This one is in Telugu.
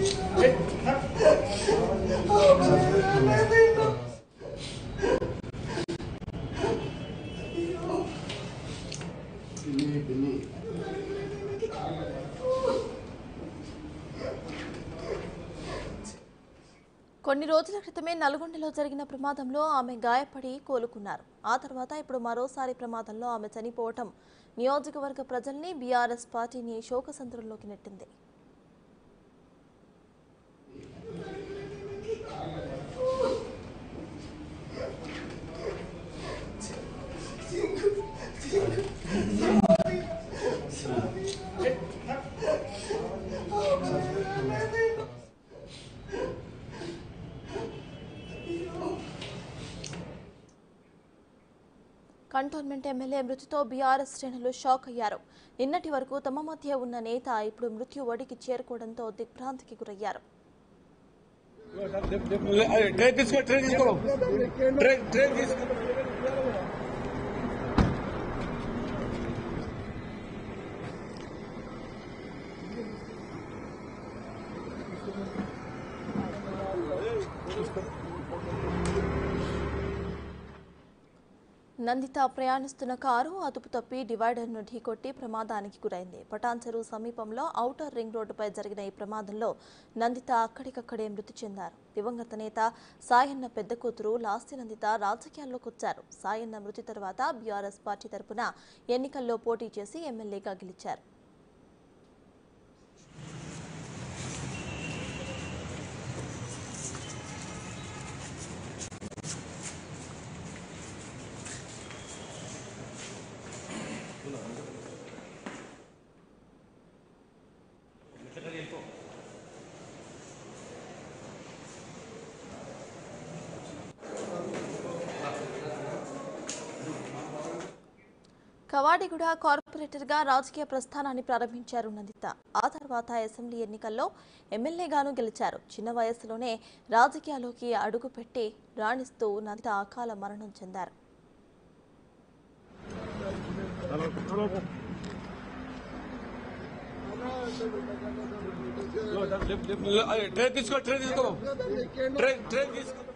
కొన్ని రోజుల క్రితమే నల్గొండలో జరిగిన ప్రమాదంలో ఆమె గాయపడి కోలుకున్నారు ఆ తర్వాత ఇప్పుడు మరోసారి ప్రమాదంలో ఆమె చనిపోవటం నియోజకవర్గ ప్రజల్ని బీఆర్ఎస్ పార్టీని శోకసంద్రంలోకి నెట్టింది కంటోన్మెంట్ ఎమ్మెల్యే మృతితో బీఆర్ఎస్ శ్రేణులు షాక్ అయ్యారు నిన్నటి వరకు తమ మధ్య ఉన్న నేత ఇప్పుడు మృత్యు ఒడికి చేరుకోవడంతో దిగ్భ్రాంతికి గురయ్యారు ట్రైన్ తీసుకో ట్రైన్ తీసుకో ట్రైన్ ట్రైన్ తీసుకో నందిత ప్రయాణిస్తున్న కారు అదుపు తప్పి డివైడర్ను ఢీకొట్టి ప్రమాదానికి గురైంది పటాన్చెరు సమీపంలో ఔటర్ రింగ్ రోడ్డుపై జరిగిన ఈ ప్రమాదంలో నందిత అక్కడికక్కడే మృతి చెందారు దివంగత నేత సాయన్న పెద్ద కూతురు లాస్తి నందిత రాజకీయాల్లోకి వచ్చారు సాయన్న మృతి తర్వాత బీఆర్ఎస్ పార్టీ తరపున ఎన్నికల్లో పోటీ చేసి ఎమ్మెల్యేగా గెలిచారు కవాడిగూడ కార్పొరేటర్గా రాజకీయ ప్రస్థానాన్ని ప్రారంభించారు నందిత ఆ తర్వాత అసెంబ్లీ ఎన్నికల్లో ఎమ్మెల్యేగాను గెలిచారు చిన్న వయసులోనే రాజకీయాల్లోకి అడుగుపెట్టి రాణిస్తూ నందిత అకాల మరణం చెందారు ట్రైన్ తీసుకో ట్రైన్ తీసుకో ట్రైన్ ట్రైన్ తీసుకో